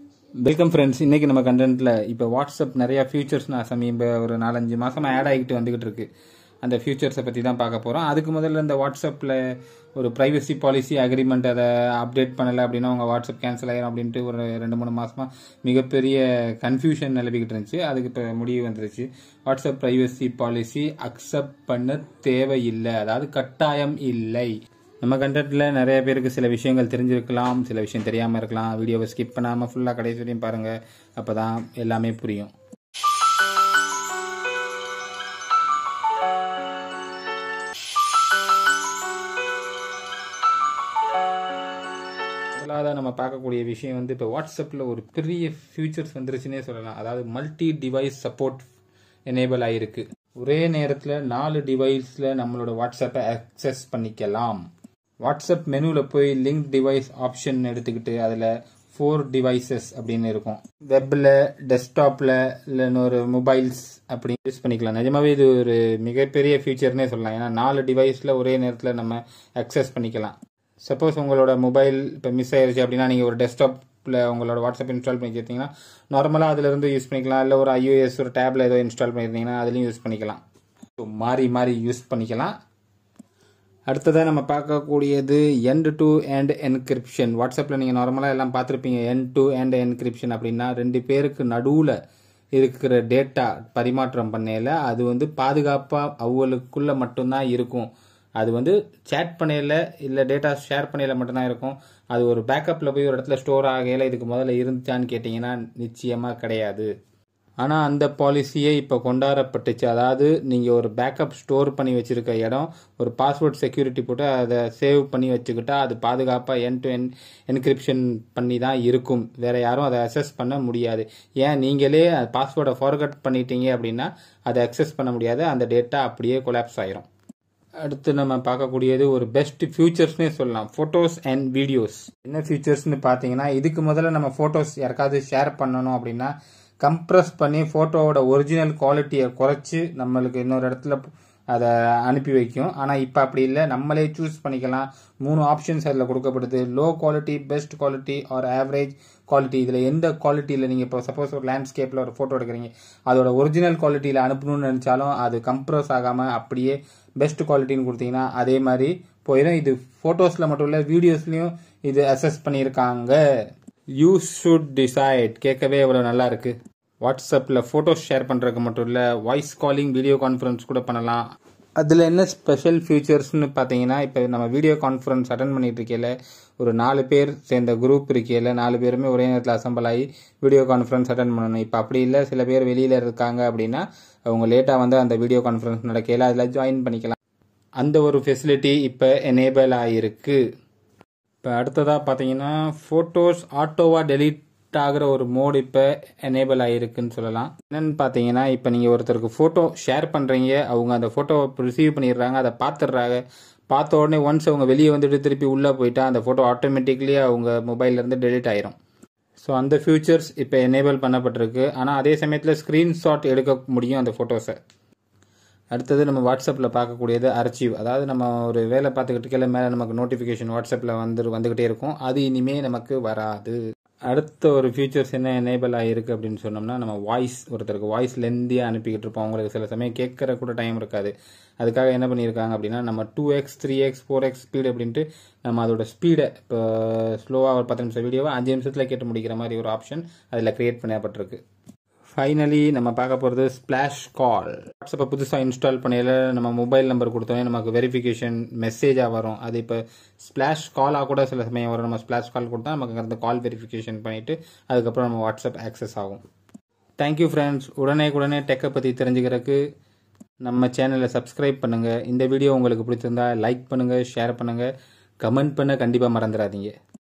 welcome friends இன்னைக்கு நம்ம கண்டென்ட்ல இப்போ வாட்ஸ்அப் நிறைய ஃபியூச்சர்ஸ் நான் சமீப ஒரு நாலஞ்சு மாசமா ஆட் ஆகிட்டு வந்துகிட்டு இருக்கு அந்த ஃபியூச்சர்ஸை பற்றி தான் பார்க்க போகிறோம் அதுக்கு முதல்ல இந்த வாட்ஸ்அப்பில் ஒரு ப்ரைவசி பாலிசி அக்ரிமெண்ட் அதை அப்டேட் பண்ணலை அப்படின்னா உங்கள் வாட்ஸ்அப் கேன்சல் ஆயிரும் அப்படின்ட்டு ஒரு ரெண்டு மூணு மாசமா மிகப்பெரிய கன்ஃபியூஷன் நிலவிக்கிட்டு இருந்துச்சு அதுக்கு இப்போ முடிவு வந்துருச்சு வாட்ஸ்அப் ப்ரைவசி பாலிசி அக்செப்ட் பண்ண தேவையில்லை அதாவது கட்டாயம் இல்லை நம்ம கண்டென்ட்ல நிறைய பேருக்கு சில விஷயங்கள் தெரிஞ்சிருக்கலாம் சில விஷயம் தெரியாம இருக்கலாம் வீடியோவை ஸ்கிப் பண்ணாம ஃபுல்லா கடைசி வரையும் பாருங்க அப்பதான் எல்லாமே புரியும் முதலாவது நம்ம பார்க்கக்கூடிய விஷயம் வந்து இப்போ வாட்ஸ்அப்பில் ஒரு பெரிய ஃபியூச்சர்ஸ் வந்துருச்சுன்னே சொல்லலாம் அதாவது மல்டி டிவைஸ் சப்போர்ட் எனேபிள் ஆயிருக்கு ஒரே நேரத்தில் நாலு டிவைஸில் நம்மளோட வாட்ஸ்அப்பை அக்சஸ் பண்ணிக்கலாம் வாட்ஸ்அப் மெனுவில் போய் லிங்க் டிவைஸ் ஆப்ஷன் எடுத்துக்கிட்டு அதில் ஃபோர் டிவைசஸ் அப்படின்னு இருக்கும் வெப்பில் டெஸ்க்டாப்பில் இல்லைன்னு ஒரு மொபைல்ஸ் அப்படி யூஸ் பண்ணிக்கலாம் நிஜமாவே இது ஒரு மிகப்பெரிய ஃபியூச்சர்னே சொல்லலாம் ஏன்னா நாலு டிவைஸில் ஒரே நேரத்தில் நம்ம அக்சஸ் பண்ணிக்கலாம் சப்போஸ் உங்களோட மொபைல் இப்போ மிஸ் ஆயிருச்சு அப்படின்னா நீங்கள் ஒரு டெஸ்க்டாப்பில் உங்களோட வாட்ஸ்அப் இன்ஸ்டால் பண்ணி வச்சிருந்தீங்கன்னா நார்மலாக அதிலிருந்து யூஸ் பண்ணிக்கலாம் இல்லை ஒரு ஐஓஎஸ் ஒரு டேப்ல ஏதோ இன்ஸ்டால் பண்ணியிருந்தீங்கன்னா அதுலேயும் யூஸ் பண்ணிக்கலாம் ஸோ மாறி மாறி யூஸ் பண்ணிக்கலாம் அடுத்ததாக நம்ம பார்க்கக்கூடியது எண்ட் டு எண்ட் என்கிரிப்ஷன் வாட்ஸ்அப்பில் நீங்கள் நார்மலாக எல்லாம் பார்த்துருப்பீங்க எண்ட் டு எண்ட் என்கிரிப்ஷன் அப்படின்னா ரெண்டு பேருக்கு நடுவில் இருக்கிற டேட்டா பரிமாற்றம் பண்ணையில் அது வந்து பாதுகாப்பாக அவங்களுக்குள்ள மட்டும்தான் இருக்கும் அது வந்து சேட் பண்ணையில் இல்லை டேட்டா ஷேர் பண்ணையில் மட்டும்தான் இருக்கும் அது ஒரு பேக்கப்பில் போய் ஒரு இடத்துல ஸ்டோர் ஆகையில் இதுக்கு முதல்ல இருந்துச்சான்னு கேட்டிங்கன்னா நிச்சயமாக கிடையாது ஆனால் அந்த பாலிசியே இப்போ கொண்டாடப்பட்டுச்சு அதாவது நீங்கள் ஒரு பேக்கப் ஸ்டோர் பண்ணி வச்சிருக்க இடம் ஒரு பாஸ்வேர்ட் செக்யூரிட்டி போட்டு அதை சேவ் பண்ணி வச்சுக்கிட்டா அது பாதுகாப்பாக என் டு என் என்கிரிப்ஷன் பண்ணி தான் இருக்கும் வேற யாரும் அதை அக்சஸ் பண்ண முடியாது ஏன் நீங்களே பாஸ்வேர்டை ஃபார்கட் பண்ணிட்டீங்க அப்படின்னா அதை அக்சஸ் பண்ண முடியாது அந்த டேட்டா அப்படியே கொலாப்ஸ் ஆயிரும் அடுத்து நம்ம பார்க்கக்கூடியது ஒரு பெஸ்ட் ஃபியூச்சர்ஸ்னே சொல்லலாம் ஃபோட்டோஸ் அண்ட் வீடியோஸ் என்ன ஃபியூச்சர்ஸ்னு பார்த்தீங்கன்னா இதுக்கு முதல்ல நம்ம ஃபோட்டோஸ் யாருக்காவது ஷேர் பண்ணணும் அப்படின்னா கம்ப்ரஸ் பண்ணி ஃபோட்டோவோட ஒரிஜினல் குவாலிட்டியை குறைச்சி நம்மளுக்கு இன்னொரு இடத்துல அதை அனுப்பி வைக்கும் ஆனால் இப்போ அப்படி இல்லை நம்மளே சூஸ் பண்ணிக்கலாம் மூணு ஆப்ஷன்ஸ் அதில் கொடுக்கப்படுது low quality best quality or average quality இதில் எந்த குவாலிட்டியில் நீங்கள் இப்போ சப்போஸ் ஒரு லேண்ட்ஸ்கேப்பில் ஒரு ஃபோட்டோ எடுக்கிறீங்க அதோட ஒரிஜினல் குவாலிட்டியில் அனுப்பணும்னு நினச்சாலும் அது கம்ப்ரஸ் ஆகாமல் அப்படியே பெஸ்ட் குவாலிட்டின்னு கொடுத்தீங்கன்னா அதே மாதிரி போயிடும் இது ஃபோட்டோஸில் மட்டும் இல்லை வீடியோஸ்லையும் இது அசஸ் பண்ணியிருக்காங்க யூ ஷுட் டிசைட் கேட்கவே எவ்வளோ நல்லா இருக்கு வாட்ஸ்அப்பில் ஃபோட்டோஸ் ஷேர் பண்ணுறதுக்கு மட்டும் இல்லை வாய்ஸ் காலிங் வீடியோ கான்ஃபரன்ஸ் கூட பண்ணலாம் அதில் என்ன ஸ்பெஷல் ஃபீச்சர்ஸ்னு பார்த்தீங்கன்னா இப்போ நம்ம வீடியோ கான்ஃபரன்ஸ் அட்டன் பண்ணிட்டு இருக்கையில் ஒரு நாலு பேர் சேர்ந்த குரூப் இருக்கையில் நாலு பேருமே ஒரே நேரத்தில் அசம்பிள் ஆகி வீடியோ கான்ஃபரன்ஸ் அட்டன் பண்ணணும் இப்போ அப்படி இல்லை சில பேர் வெளியில் இருக்காங்க அப்படின்னா அவங்க லேட்டாக வந்து அந்த வீடியோ கான்ஃபரன்ஸ் நடக்கையில் அதில் ஜாயின் பண்ணிக்கலாம் அந்த ஒரு ஃபெசிலிட்டி இப்போ எனேபிள் ஆகிருக்கு இப்போ அடுத்ததாக பார்த்தீங்கன்னா ஃபோட்டோஸ் ஆட்டோவாக டெலீட் ஆகிற ஒரு மோடு இப்போ எனேபிள் ஆகிருக்குன்னு சொல்லலாம் என்னன்னு பார்த்தீங்கன்னா இப்போ நீங்கள் ஒருத்தருக்கு ஃபோட்டோ ஷேர் பண்ணுறீங்க அவங்க அந்த ஃபோட்டோவை ரிசீவ் பண்ணிடுறாங்க அதை பார்த்துடுறாங்க பார்த்த உடனே ஒன்ஸ் அவங்க வெளியே வந்துட்டு திருப்பி உள்ளே போயிட்டா அந்த ஃபோட்டோ ஆட்டோமேட்டிக்லி அவங்க மொபைல்லேருந்து டெலிட் ஆயிரும் ஸோ அந்த ஃபியூச்சர்ஸ் இப்போ எனேபிள் பண்ணப்பட்டிருக்கு ஆனால் அதே சமயத்தில் ஸ்க்ரீன்ஷாட் எடுக்க முடியும் அந்த ஃபோட்டோஸை அடுத்தது நம்ம வாட்ஸ்அப்பில் பார்க்கக்கூடியது அர்ச்சீவ் அதாவது நம்ம ஒரு வேலை பார்த்துக்கிட்டு இருக்கையில மேலே நமக்கு நோட்டிஃபிகேஷன் வாட்ஸ்அப்பில் வந்து வந்துக்கிட்டே இருக்கும் அது இனிமே நமக்கு வராது அடுத்த ஒரு ஃபியூச்சர்ஸ் என்ன எனேபிள் ஆகிருக்கு அப்படின்னு சொன்னோம்னா நம்ம வாய்ஸ் ஒருத்தருக்கு வாய்ஸ் லெந்தியாக அனுப்பிக்கிட்டு இருப்போம் அவங்களுக்கு சில சமயம் கேட்குற கூட டைம் இருக்காது அதுக்காக என்ன பண்ணியிருக்காங்க அப்படின்னா நம்ம two x three x four x speed அப்படின்ட்டு நம்ம அதோட ஸ்பீடை இப்போ ஸ்லோவாக ஒரு பத்து நிமிஷம் வீடியோவை அஞ்சு நிமிஷத்தில் கேட்டு முடிக்கிற மாதிரி ஒரு ஆப்ஷன் அதில் கிரியேட் பண்ணப்பட்டிருக்கு ஃபைனலி நம்ம பார்க்க போகிறது ஸ்பிளாஷ் கால் வாட்ஸ்அப்பை புதுசாக இன்ஸ்டால் பண்ணையில் நம்ம மொபைல் நம்பர் கொடுத்தோன்னே நமக்கு வெரிஃபிகேஷன் மெசேஜாக வரும் அது இப்போ ஸ்பிளாஷ் காலாக கூட சில சமயம் வரும் நம்ம ஸ்பிளாஷ் கால் கொடுத்தா நமக்கு அந்த கால் வெரிஃபிகேஷன் பண்ணிவிட்டு அதுக்கப்புறம் நம்ம வாட்ஸ்அப் ஆக்சஸ் ஆகும் தேங்க்யூ ஃப்ரெண்ட்ஸ் உடனே உடனே டெக்கை பற்றி தெரிஞ்சுக்கிறதுக்கு நம்ம சேனலை சப்ஸ்கிரைப் பண்ணுங்கள் இந்த வீடியோ உங்களுக்கு பிடிச்சிருந்தா லைக் பண்ணுங்கள் ஷேர் பண்ணுங்கள் கமெண்ட் பண்ண கண்டிப்பாக மறந்துடாதீங்க